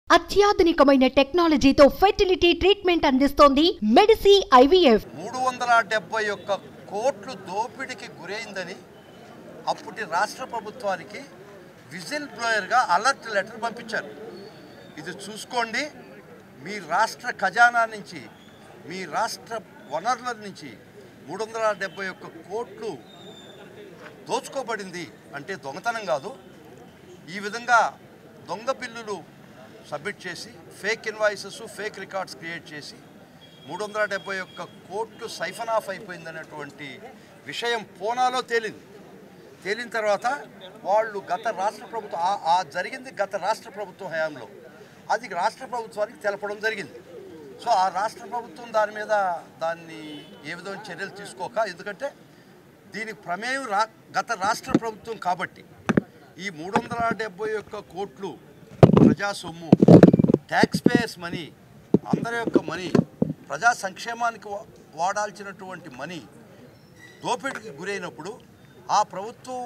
అత్యాధునికమైన టెక్నాలజీతో fertility treatment అందిస్తోంది Medici IVF మూడు వందల డెబ్బై ఒక్క కోట్లు దోపిడీకి గురైందని అప్పటి రాష్ట్ర ప్రభుత్వానికి విజిల్ బ్లోయర్గా అలర్ట్ లెటర్ పంపించారు ఇది చూసుకోండి మీ రాష్ట్ర ఖజానా నుంచి మీ రాష్ట్ర వనరుల నుంచి మూడు వందల డెబ్బై ఒక్క కోట్లు దోచుకోబడింది అంటే దొంగతనం కాదు ఈ విధంగా దొంగ బిల్లులు సబ్మిట్ చేసి fake invoices fake records create చేసి మూడు వందల డెబ్బై ఒక్క కోట్లు సైఫన్ ఆఫ్ అయిపోయిందనేటువంటి విషయం పూనాలో తేలింది తేలిన తర్వాత వాళ్ళు గత రాష్ట్ర ప్రభుత్వం ఆ- ఆ జరిగింది గత రాష్ట్ర ప్రభుత్వం హయాంలో అది రాష్ట్ర ప్రభుత్వానికి తెలపడం జరిగింది సో ఆ రాష్ట్ర ప్రభుత్వం దాని మీద దాన్ని ఏ విధమైన చర్యలు తీసుకోక ఎందుకంటే దీనికి ప్రమేయం రా గత రాష్ట్ర ప్రభుత్వం కాబట్టి ఈ మూడు వందల డెబ్బై ఒక్క కోట్లు ప్రజా సొమ్ము ట్యాక్స్ పేయర్స్ మనీ అందరి యొక్క మనీ ప్రజా సంక్షేమానికి వా- వాడాల్సినటువంటి మనీ దోపిడీకి గురైనప్పుడు ఆ ప్రభుత్వం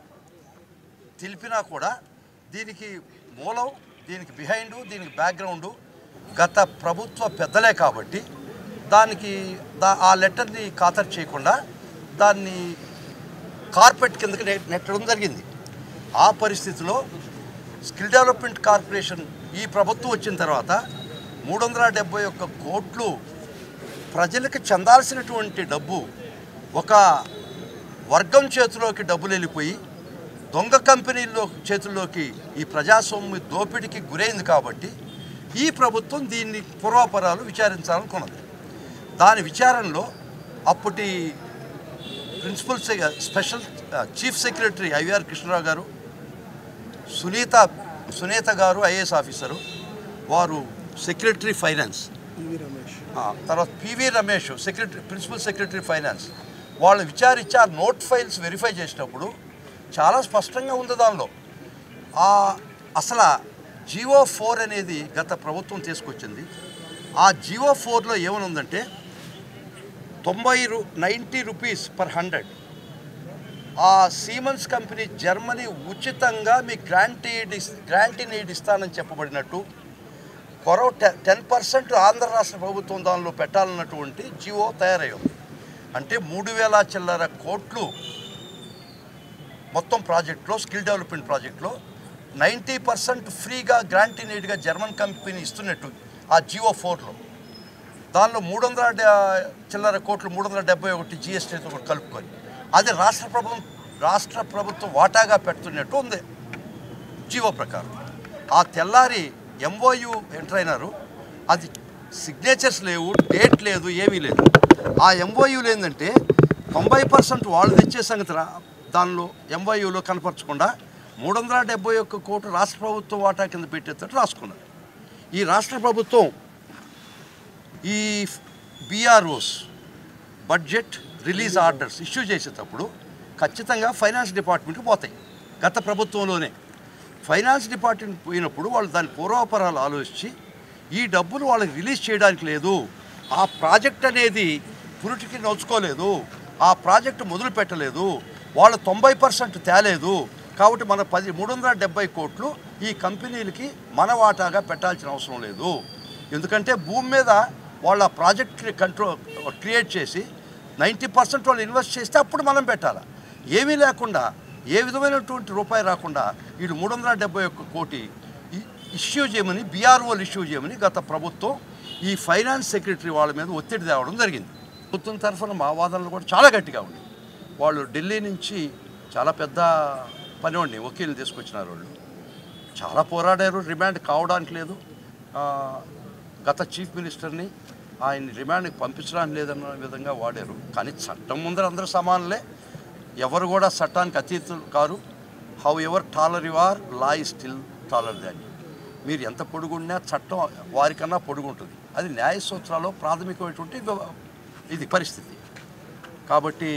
తెలిపినా కూడా దీనికి మూలం దీనికి బిహైండ్ దీనికి బ్యాక్గ్రౌండ్ గత ప్రభుత్వ పెద్దలే కాబట్టి దానికి దా ఆ లెటర్ని ఖాతరు చేయకుండా దాన్ని కార్పెట్ కిందకి నె- నెట్టడం జరిగింది ఆ పరిస్థితిలో స్కిల్ డెవలప్మెంట్ కార్పొరేషన్ ఈ ప్రభుత్వం వచ్చిన తర్వాత మూడు వందల డెబ్బై ఒక్క కోట్లు ప్రజలకు చెందాల్సినటువంటి డబ్బు ఒక వర్గం చేతిలోకి డబ్బులు వెళ్ళిపోయి దొంగ కంపెనీల్లో చేతుల్లోకి ఈ ప్రజాస్వామ్య దోపిడీకి గురైంది కాబట్టి ఈ ప్రభుత్వం దీన్ని పూర్వాపరాలు విచారించాలనుకున్నది దాని విచారణలో అప్పటి ప్రిన్సిపల్ సె- స్పెషల్ ఆ, చీఫ్ సెక్రటరీ ఐవీఆర్ కృష్ణరావు గారు సునీత సునీత గారు ఐఏఎస్ ఆఫీసరు వారు సెక్రటరీ ఫైనాన్స్ ఆ, తర్వాత PV Ramesh secretary principal secretary finance వాళ్ళు విచారించి ఆ నోట్ ఫైల్స్ వెరిఫై చేసినప్పుడు చాలా స్పష్టంగా ఉంది దానిలో ఆ అసలు జియో ఫోర్ అనేది గత ప్రభుత్వం తీసుకొచ్చింది ఆ జియో ఫోర్లో ఏమని ఉందంటే తొంభై రు నైంటీ రూపీస్ పర్ హండ్రెడ్ ఆ సీమన్స్ కంపెనీ జర్మనీ ఉచితంగా మీ గ్రాంటీడ్ గ్రాంటీ ఎయిడ్ ఇస్తానని చెప్పబడినట్టు కొరవ టెన్ పర్సెంట్ ఆంధ్ర రాష్ట్ర ప్రభుత్వం దానిలో పెట్టాలన్నటువంటి జియో తయారయ్యింది అంటే మూడు వేల చిల్లర కోట్లు మొత్తం ప్రాజెక్ట్లో స్కిల్ డెవలప్మెంట్ ప్రాజెక్ట్లో నైంటీ పర్సెంట్ ఫ్రీగా గ్రాంటీ నీడ్గా జర్మన్ కంపెనీ ఇస్తున్నట్టు ఆ జియో ఫోర్లో దానిలో మూడు వందల డ- చిల్లర కోట్లు మూడు వందల డెబ్బై ఒకటి జిఎస్టీతో కూడా కలుపుకొని అది రాష్ట్ర ప్రభుత్వం రాష్ట్ర ప్రభుత్వం వాటాగా పెడుతున్నట్టు ఉంది జీవో ప్రకారం ఆ తెల్లారి ఎంఓయు ఎంటర్ అయినారు అది సిగ్నేచర్స్ లేవు డేట్ లేదు ఏమీ లేదు ఆ ఎంఓయూలు ఏంటంటే తొంభై పర్సెంట్ వాళ్ళు తెచ్చే సంగతి రా దానిలో ఎంఓయూలో కనపరచకుండా మూడు వందల డెబ్బై ఒక్క కోట్లు రాష్ట్ర ప్రభుత్వం వాటా కింద పెట్టేటట్టు రాసుకున్నారు ఈ రాష్ట్ర ప్రభుత్వం ఈ BROs budget release orders issue చేసేటప్పుడు ఖచ్చితంగా ఫైనాన్స్ డిపార్ట్మెంట్కి పోతాయి గత ప్రభుత్వంలోనే ఫైనాన్స్ డిపార్ట్మెంట్ పోయినప్పుడు వాళ్ళు దాని పూర్వాపరాలు ఆలోచించి ఈ డబ్బులు వాళ్ళకి రిలీజ్ చేయడానికి లేదు ఆ ప్రాజెక్ట్ అనేది పురుటికి నోచుకోలేదు ఆ ప్రాజెక్టు మొదలు పెట్టలేదు వాళ్ళు తొంభై పర్సెంట్ తేలేదు కాబట్టి మన పది మూడు వందల డెబ్బై కోట్లు ఈ కంపెనీలకి మన వాటాగా పెట్టాల్సిన అవసరం లేదు ఎందుకంటే భూమి మీద వాళ్ళ ప్రాజెక్ట్ కంట్రోల్ క్రియేట్ చేసి నైంటీ పర్సెంట్ వాళ్ళు ఇన్వెస్ట్ చేస్తే అప్పుడు మనం పెట్టాలి ఏమీ లేకుండా ఏ విధమైనటువంటి రూపాయి రాకుండా వీళ్ళు మూడు వందల డెబ్బై ఒక్క కోటి ఇ- ఇష్యూ చేయమని బీఆర్ఓలు ఇష్యూ చేయమని గత ప్రభుత్వం ఈ ఫైనాన్స్ సెక్రటరీ వాళ్ళ మీద ఒత్తిడి తేవడం జరిగింది ప్రభుత్వం తరఫున మా వాదనలు కూడా చాలా గట్టిగా ఉంది వాళ్ళు ఢిల్లీ నుంచి చాలా పెద్ద పనివాడిని వకీల్ని తీసుకొచ్చినారు వాళ్ళు చాలా పోరాడారు రిమాండ్ కావడానికి లేదు ఆ, గత చీఫ్ మినిస్టర్ని ఆయన రిమాండ్కి పంపించడానికి లేదన్న విధంగా వాడారు కానీ చట్టం ముందర అందరూ సమానులే ఎవరు కూడా చట్టానికి అతీతులు కారు however taller you are law is still taller దాన్ని మీరు ఎంత పొడుగున్నా చట్టం వారికన్నా పొడుగుంటుంది అది న్యాయ సూత్రాల్లో ప్రాథమికమైనటువంటి వ్యవ- ఇది పరిస్థితి కాబట్టి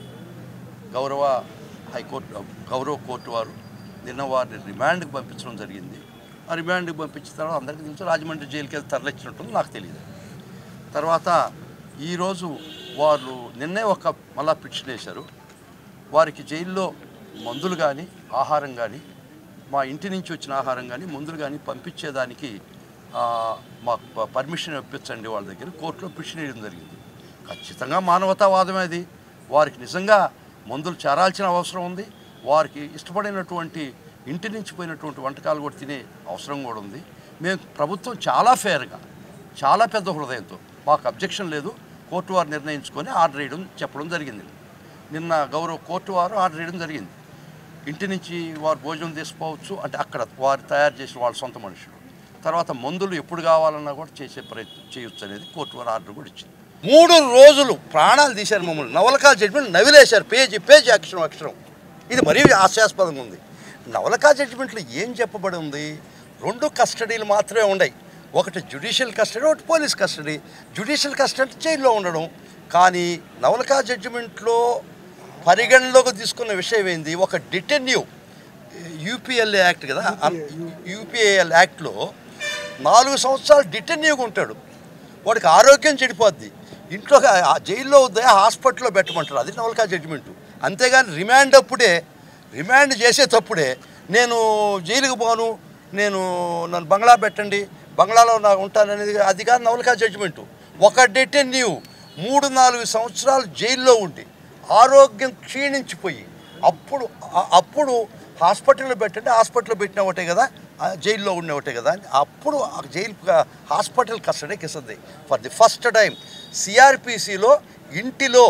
గౌరవ హైకోర్టు గౌరవ కోర్టు వారు నిన్న వారిని రిమాండ్కి పంపించడం జరిగింది ఆ రిమాండ్కి పంపించిన తర్వాత అందరికీ తెలుసు రాజమండ్రి జైలుకి వెళ్ళి తరలించినట్టు నాకు తెలియదు తర్వాత ఈరోజు వాళ్ళు నిన్నే ఒక మళ్ళా పిటిషన్ వేశారు వారికి జైల్లో మందులు కానీ ఆహారం కానీ మా ఇంటి నుంచి వచ్చిన ఆహారం కానీ మందులు కానీ పంపించేదానికి ఆ, మాకు ప- పర్మిషన్ ఇప్పించండి వాళ్ళ దగ్గర కోర్టులో పిటిషన్ వేయడం జరిగింది ఖచ్చితంగా మానవతావాదమే అది వారికి నిజంగా మందులు చేరాల్సిన అవసరం ఉంది వారికి ఇష్టపడినటువంటి ఇంటి నుంచి పోయినటువంటి వంటకాలు కూడా తినే అవసరం కూడా ఉంది మేము ప్రభుత్వం చాలా ఫేర్గా చాలా పెద్ద హృదయంతో మాకు అబ్జెక్షన్ లేదు కోర్టు వారు నిర్ణయించుకొని ఆర్డర్ వేయడం చెప్పడం జరిగింది నిన్న గౌరవ కోర్టు వారు ఆర్డర్ వేయడం జరిగింది ఇంటి నుంచి వారు భోజనం తీసుకోవచ్చు అంటే అక్కడ వారు తయారు చేసిన వాళ్ళ సొంత మనుషులు తర్వాత మందులు ఎప్పుడు కావాలన్నా కూడా చేసే ప్రయత్నం చేయొచ్చు అనేది కోర్టు వారు ఆర్డర్ కూడా ఇచ్చింది మూడు రోజులు ప్రాణాలు తీశారు మమ్మల్ని నవలకా జడ్జిమెంట్ నవిలేశారు పేజీ పేజీ అక్షరం అక్షరం ఇది మరీ హాస్యాస్పదంగా ఉంది నవలకా జడ్జిమెంట్లో ఏం చెప్పబడి ఉంది రెండు కస్టడీలు మాత్రమే ఉన్నాయి ఒకటి జ్యుడిషియల్ కస్టడీ ఒకటి పోలీస్ కస్టడీ జ్యుడిషియల్ కస్టడీ జైల్లో ఉండడం కానీ నవలకా జడ్జిమెంట్లో పరిగణలోకి తీసుకున్న విషయం ఏంది ఒక డిటెన్యూ యూపీఎల్ఏ యాక్ట్ కదా యూపీఏఎల్ యాక్ట్లో నాలుగు సంవత్సరాలు డిటెన్యూగా ఉంటాడు వాడికి ఆరోగ్యం చెడిపోద్ది ఇంట్లో ఆ జైల్లో వద్ద హాస్పిటల్లో పెట్టమంటారు అది నవలకా జడ్జిమెంటు అంతేగాని రిమాండ్ అప్పుడే రిమాండ్ చేసేటప్పుడే నేను జైలుకి పోను నేను నన్ను బంగ్లా పెట్టండి బంగ్లాలో నాకు ఉంటాననేది అది కాదు నవలకా జడ్జిమెంటు ఒక డిటెన్యూ మూడు నాలుగు సంవత్సరాలు జైల్లో ఉండి ఆరోగ్యం క్షీణించిపోయి అప్పుడు అ- అప్పుడు హాస్పిటల్లో పెట్టండి హాస్పిటల్లో పెట్టిన ఒకటే కదా ఆ జైల్లో ఉన్న ఒకటే కదా అని అప్పుడు ఆ జైలు హాస్పిటల్ కస్టడీకి ఇస్తుంది ఫర్ ది ఫస్ట్ టైం సిఆర్పిసిలో ఇంటిలో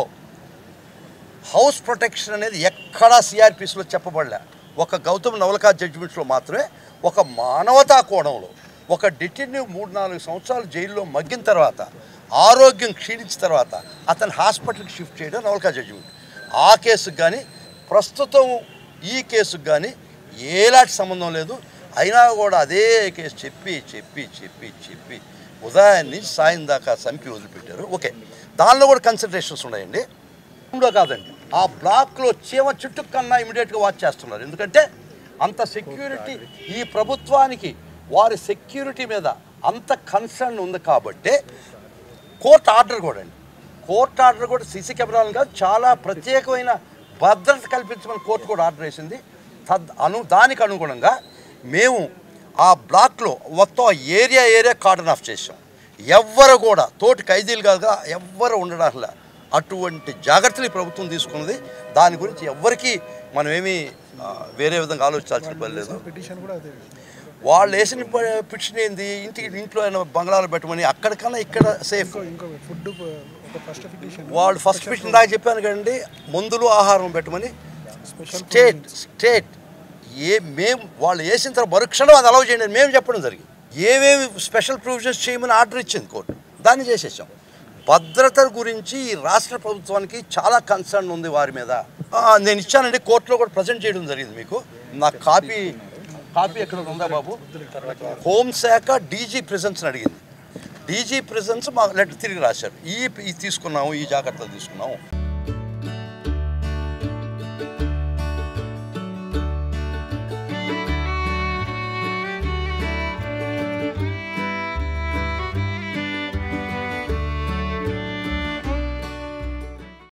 హౌస్ ప్రొటెక్షన్ అనేది ఎక్కడా సిఆర్పిసిలో చెప్పబడలే ఒక గౌతమ్ నవలకా జడ్జిమెంట్స్లో మాత్రమే ఒక మానవతా కోణంలో ఒక డిటెన్యూ మూడు నాలుగు సంవత్సరాలు జైల్లో మగ్గిన తర్వాత ఆరోగ్యం క్షీణించిన తర్వాత అతను హాస్పిటల్కి షిఫ్ట్ చేయడం నవలకా జడ్జిమెంట్ ఆ కేసుకు కానీ ప్రస్తుతం ఈ కేసుకు కానీ ఏలాంటి సంబంధం లేదు అయినా కూడా అదే కేసు చెప్పి చెప్పి చెప్పి చెప్పి ఉదయం నుంచి సాయం దాకా చంపి వదిలిపెట్టారు ఓకే దానిలో కూడా కన్సిడరేషన్స్ ఉన్నాయండి లో కాదండి ఆ బ్లాక్లో చీమ చుట్టూ కన్నా ఇమీడియట్గా వాచ్ చేస్తున్నారు ఎందుకంటే అంత సెక్యూరిటీ ఈ ప్రభుత్వానికి వారి సెక్యూరిటీ మీద అంత కన్సర్న్ ఉంది కాబట్టి కోర్టు ఆర్డర్ కూడా అండి కోర్టు ఆర్డర్ కూడా సీసీ కెమెరాలు కాదు చాలా ప్రత్యేకమైన భద్రత కల్పించమని కోర్టు కూడా ఆర్డర్ వేసింది తద్ అను దానికి అనుగుణంగా మేము ఆ బ్లాక్లో మొత్తం ఆ ఏరియా ఏరియా కార్డన్ ఆఫ్ చేసాం ఎవ్వరు కూడా తోటి ఖైదీలు కాదుగా ఎవ్వరు ఉండడం అటువంటి జాగ్రత్తలు ఈ ప్రభుత్వం తీసుకున్నది దాని గురించి ఎవ్వరికీ మనం ఏమీ ఆ, వేరే విధంగా ఆలోచించాల్సిన పని లేదు పిటిషన్ కూడా అదే వాళ్ళు వేసిన ప- పిటిషన్ ఏంది ఇంటికి ఇంట్లో అయినా బంగ్లాలు పెట్టమని అక్కడికన్నా ఇక్కడ సేఫ్ ఇంకో ఇంకో ఫుడ్ ఒక ఫస్ట్ పిటిషన్ వాళ్ళు ఫస్ట్ పిటిషన్ దాకా చెప్పాను కదండి మందులు ఆహారం పెట్టమని స్పెషల్ స్టేట్ స్టేట్ ఏ మేము వాళ్ళు వేసిన తర్వాత మరుక్షణం అది అలౌ చేయండి అని మేము చెప్పడం జరిగింది ఏమేమి స్పెషల్ ప్రొవిజన్స్ చేయమని ఆర్డర్ ఇచ్చింది కోర్టు దాన్ని చేసేసాం భద్రత గురించి ఈ రాష్ట్ర ప్రభుత్వానికి చాలా కన్సర్న్ ఉంది వారి మీద ఆ, నేను ఇచ్చానండి కోర్టులో కూడా ప్రజెంట్ చేయడం జరిగింది మీకు నా కాపీ కాపీ ఎక్కడ ఉందా బాబు హోంశాఖ డీజీ ప్రెజెన్స్ అడిగింది డీజీ ప్రెజెన్స్ మా లెటర్ తిరిగి రాశారు ఈ ఈ తీసుకున్నాము ఈ జాగ్రత్తలు తీసుకున్నాము